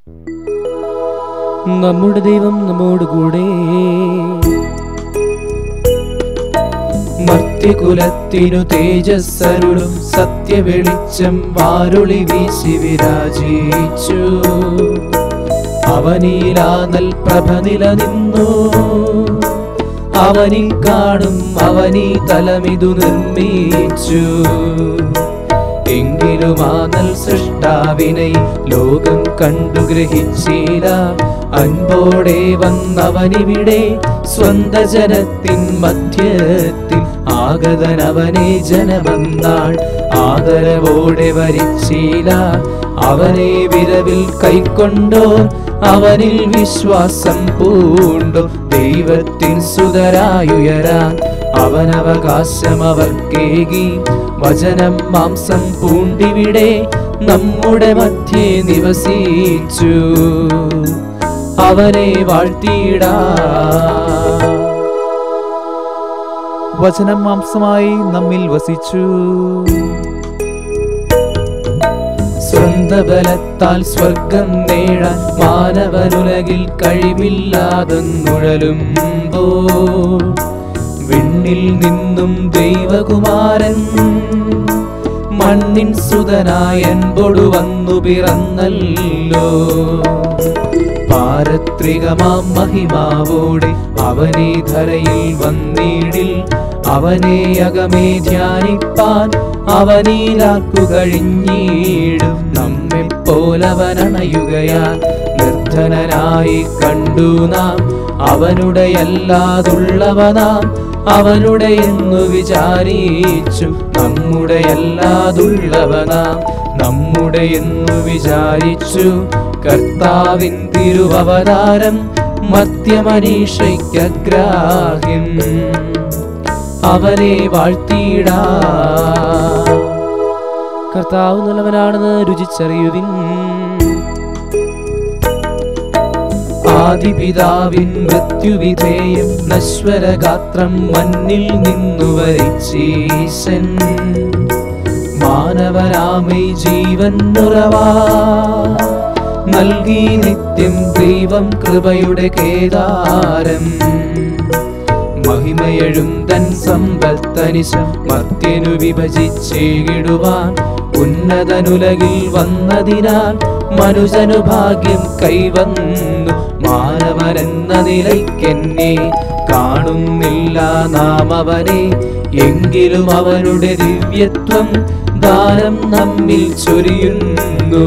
നമ്മുടെ ദൈവം നമ്മോട് കൂടെ മർത്യകുലത്തിനു തേജസ്സരുളും സത്യവെളിച്ചം വാരുളി വീശി വിരാജിച്ചു അവനീലാ നൽ പ്രഭ നിലനിന്നു അവനിൽ കാണും അവനീ തലമിതു നിർമ്മിച്ചു എങ്കിലും ആ നൽ സൃഷ്ടാവിനെ ലോകം കണ്ടുഗ്രഹിച്ചില്ല അൻപോടെ വന്നവനിവിടെ സ്വന്ത ജനത്തിൻ മധ്യത്തിൽ ആഗതനവനെ ജനമെന്നാൾ ആദരവോടെ വരിച്ചില്ല അവനെ വിരവിൽ കൈക്കൊണ്ടോ അവനിൽ വിശ്വാസം പൂണ്ടോ ദൈവത്തിൻ സുതരായുയരാൻ അവനവകാശം അവർക്കേകി വചനം മാംസം പൂണ്ടിവിടെ നമ്മുടെ മധ്യേ നിവസിച്ചു അവനെ വാഴ്ത്തിയിടാ വചനം മാംസമായി നമ്മിൽ വസിച്ചു സ്വന്ത ബലത്താൽ സ്വർഗം നേടാൻ മാനവനുലകിൽ കഴിവില്ലാതെ നുഴലുമ്പോ വിണ്ണിൽ നിന്നും ദൈവകുമാരൻ മണ്ണിൻ സുതനായൻപൊടു വന്നു പിറന്നല്ലോ പാരത്രികമാം മഹിമാവോടെ അവനെ ധരയിൽ വന്നീടിൽ അവനെ അകമേ ധ്യാനിപ്പാൻ അവനീലാക്കു കഴിഞ്ഞീടും നമ്മെ പോലവനണയുകയാൽ നിർധനനായി കണ്ടു നാം അവനുടെ അല്ലാതുള്ളവനാം അവനുടെ എന്നു വിചാരിച്ചു നമ്മുടെ അല്ലാതുള്ളവനാം നമ്മുടെ എന്നു വിചാരിച്ചു കർത്താവിൻ തിരുവവതാരം മധ്യമനീഷയ്ക്കഗ്രാഹ്യം അവനെ വാഴ്ത്തിയിടാ കർത്താവ് നല്ലവനാണെന്ന് രുചിച്ചറിയുവിൻ ആദിപിതാവിൻ മൃത്യുവിധേയം നശ്വരഗാത്രം മണ്ണിൽ നിന്നു വരിച്ചീശൻ മാനവരാമൈ ജീവൻ ഉറവാ നൽകി നിത്യം ദൈവം കൃപയുടെ കേദാരം മഹിമയഴും തൻ സമ്പത്തനിശം മർത്യനു വിഭജിച്ചേകിടുവാൻ ഉന്നതനുലകിൽ വന്നതിനാൽ മനുജനു ഭാഗ്യം കൈവന്നു മാനവനെന്ന നിലയ്ക്കെന്നെ കാണുന്നില്ല നാം അവനെ എങ്കിലും അവനുടെ ദിവ്യത്വം ദാനം നമ്മിൽ ചൊരിയുന്നു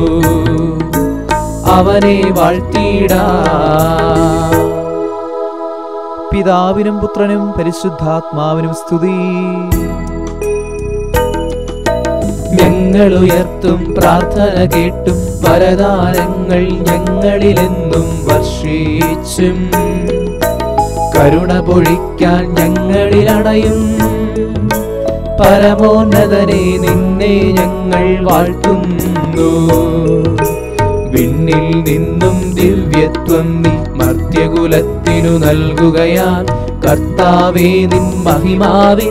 അവനെ വാഴ്ത്തിയിടാ പിതാവിനും പുത്രനും പരിശുദ്ധാത്മാവിനും സ്തുതി ഞങ്ങൾ ഉയർത്തും പ്രാർത്ഥന കേട്ടും വരദാനങ്ങൾ ഞങ്ങളിലെന്നും വർഷിച്ചും കരുണ പൊഴിക്കാൻ ഞങ്ങളിലണയും പരമോന്നതനെ നിന്നെ ഞങ്ങൾ വാഴ്ത്തുന്നു വിണ്ണിൽ നിന്നും ദിവ്യത്വം നീ മർത്യകുലത്തിനു നൽകുകയാൽ കർത്താവേ നിൻ മഹിമാവിൻ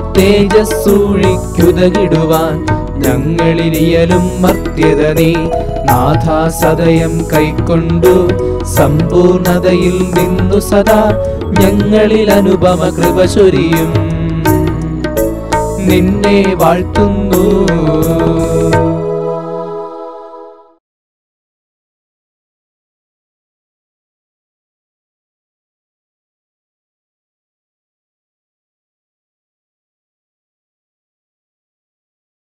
തേജസ്സൂഴിക്കുതകിടുവാൻ ഞങ്ങളിലിയലും മർത്യത നീ നാഥ സദയം കൈക്കൊണ്ടു സമ്പൂർണതയിൽ നിന്നു സദാ ഞങ്ങളിൽ അനുപമ കൃപ ചൊരിയും നിന്നെ വാഴ്ത്തുന്നു